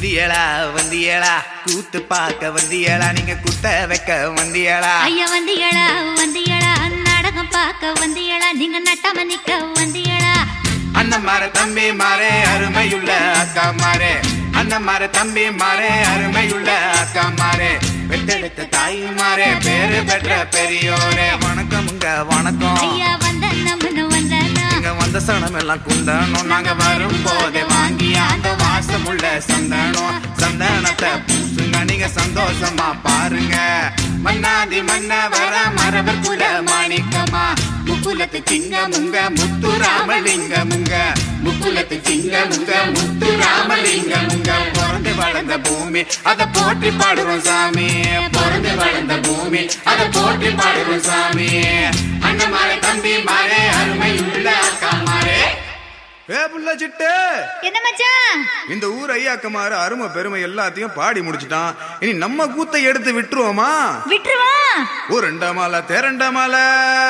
வந்தியலா வந்தியலா கூத்து பார்க்க வந்தியலா நீங்க குத்த வைக்க வந்தியலா ஐயா வந்தியளா வந்தியளா நாடகம் பார்க்க வந்தியளா நீங்க நட்டாம நிக்க வந்தியளா அண்ணன் மாற தம்பி மாறே அருமையுள்ள அக்கா மாறே அண்ணன் மாற தம்பி மாறே அருமையுள்ள அக்கா மாறே பெத்தெடுத்த தாய் மாறே பேரு பெற்ற பெரியோரே வணக்கமுங்க வணக்கம் ஐயா வந்த நம்மனு வந்தனா இங்க வந்த சனம் எல்லாம் குந்தணும் நாங்க வரும் போதே வாங்கி அந்த வாசமுள்ள சந்தனம் சந்தனத்தை பூசுங்க நீங்க சந்தோஷமா பாருங்க மன்னாதி மன்ன வர மரபர் குல மாணிக்கமா முக்குலத்து சிங்க முங்க முத்து ராமலிங்க முங்க முக்குலத்து சிங்க முங்க முத்து ராமலிங்க முங்க பிறந்து வளர்ந்த பூமி அத போற்றி பாடுறோம் சாமி பிறந்து வளர்ந்த பூமி அத போற்றி பாடுறோம் சாமி அண்ணன் மாறே தம்பி மாறே அருமை உள்ள அக்கா மாறே ஏ புள்ள சிட்டு என்ன மச்சான் இந்த ஊர் ஐயாக்கமாறு அருமை பெருமை எல்லாத்தையும் பாடி முடிச்சிட்டான் இனி நம்ம கூத்தை எடுத்து விட்டுருவோமா விட்டுருவா ஒரு ரெண்ட மாலை தேரண்ட மாலை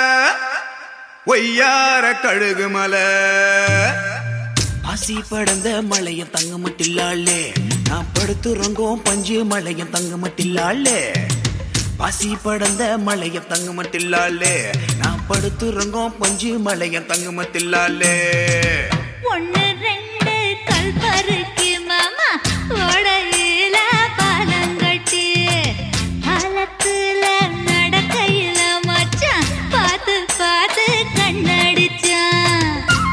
ஒய்யார கழுகு மலை ஆசி படந்த மலையும் தங்க மட்டில்லாளே நான் படுத்துறங்கும் பஞ்சு மலையும் தங்க மட்டில்லாளே பாசி படந்த மலையும் தங்க மட்டில்லாளே நான் படுத்துறங்கும் பஞ்சு மலையும் தங்க மட்டில்லாளே ஒண்ணு ரெண்டு கல் பருக்கு மாமா ஓடையில பாலங்கட்டி பாலத்துல நடக்கையில மச்சான் பார்த்து பார்த்து கண்ணடிச்சான்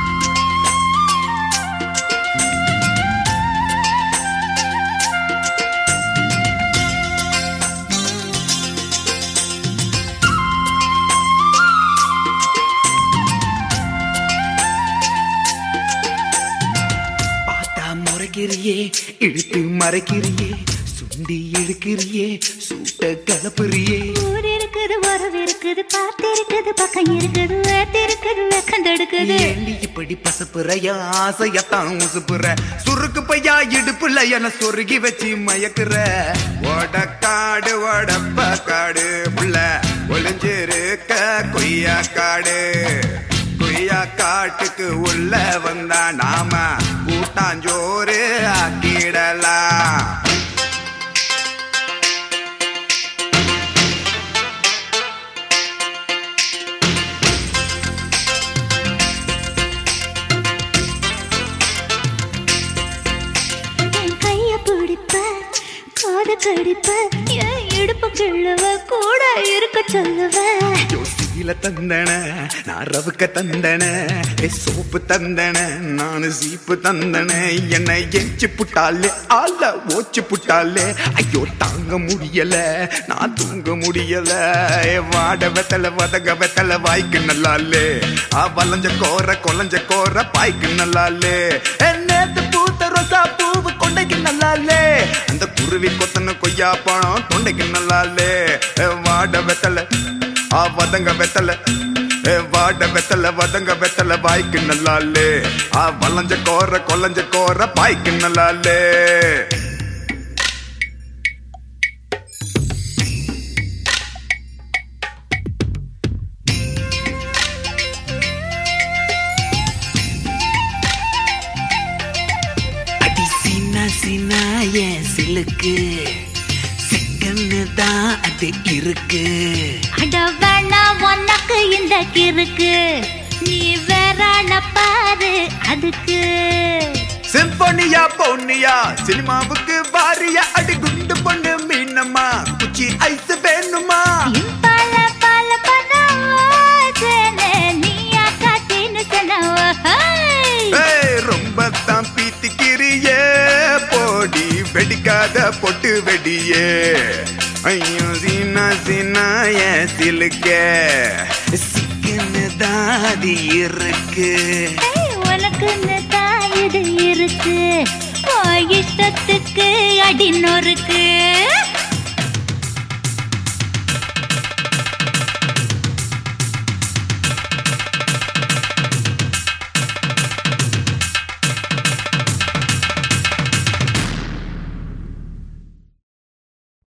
பார்த்தா முறைக்கிறியே இழுத்து மறைக்கிறியே சுண்டி இழுக்கிறியே சூட்ட கலப்புறியே ஊர் இருக்குது உறவு இருக்குது பார்த்து இருக்குது பக்கம் இருக்குது வேத்து இருக்குது வெக்கந்தெடுக்குது ஏண்டி இப்படி பசப்புறையா ஆசையத்தான் உசுப்புற சுருக்கு பையா இடுப்புல என சொருகி வச்சு மயக்குற ஓடக்காடு ஓடப்ப காடு புள்ள ஒளிஞ்சிருக்க கொய்யா காடு கொய்யா காட்டுக்கு உள்ள வந்தா நாம கூட்டாஞ்சோறு ஆக்கிடலாம் என் கைய பிடிப்ப காத கடிப்ப என் இடுப்பு கிள்ளுவ கூட இருக்க சொல்லுவ யோசியில தந்தன நான் ரவுக்க தந்தன ஏ சோப்பு தந்தன நானு சீப்பு தந்தன என்னை எச்சு புட்டாலே ஆள ஓச்சு புட்டாலே ஐயோ தாங்க முடியல நான் தூங்க முடியல ஏ வாட வெத்தல வதங்க வெத்தல வாய்க்கு நல்லாலே ஆ வளைஞ்ச கோர கொலைஞ்ச கோர பாய்க்கு நல்லாலே ஏ, நேத்து பூத்த ரோசா பூவு கொண்டைக்கு நல்லாலே அந்த குருவி கொத்தன கொய்யா பழம் தொண்டைக்கு நல்லாலே ஏ, வாட வெத்தல ஆ வதங்க வெத்தல ஏ வாட வெத்தல வதங்க வெத்தல வாய்க்கு நல்லாலே ஆ வளைஞ்ச கோர கொலைஞ்ச கோர பாய்க்கு நல்லாலே அடி சின்ன சின்ன என் சிலுக்கு செகண்ட் தான் அது இருக்கு அட வேணா உனக்கு இந்த கிறுக்கு நீ வேறான பாரு அதுக்கு சிம்பொனியா பொன்னியா சினிமாவுக்கு வாரியா அடி குண்டு பொண்ணு மீனம்மா குச்சி ஐஸ் வேணுமா இம்பால பால பண்ணவாசனே நீயா காட்டின்னு சொன்னவ ஏய், ரொம்ப தான் பீத்திக்கிறியே போடி வெடிக்காத பொட்டு வெடியே ஐயோ சீனா சீனா என் சிலுக்க சிக்கன்னு தான் அது இருக்கு உனக்குன்னு தான் இது இருக்கு உன் இஷ்டத்துக்கு அடி நொறுக்கு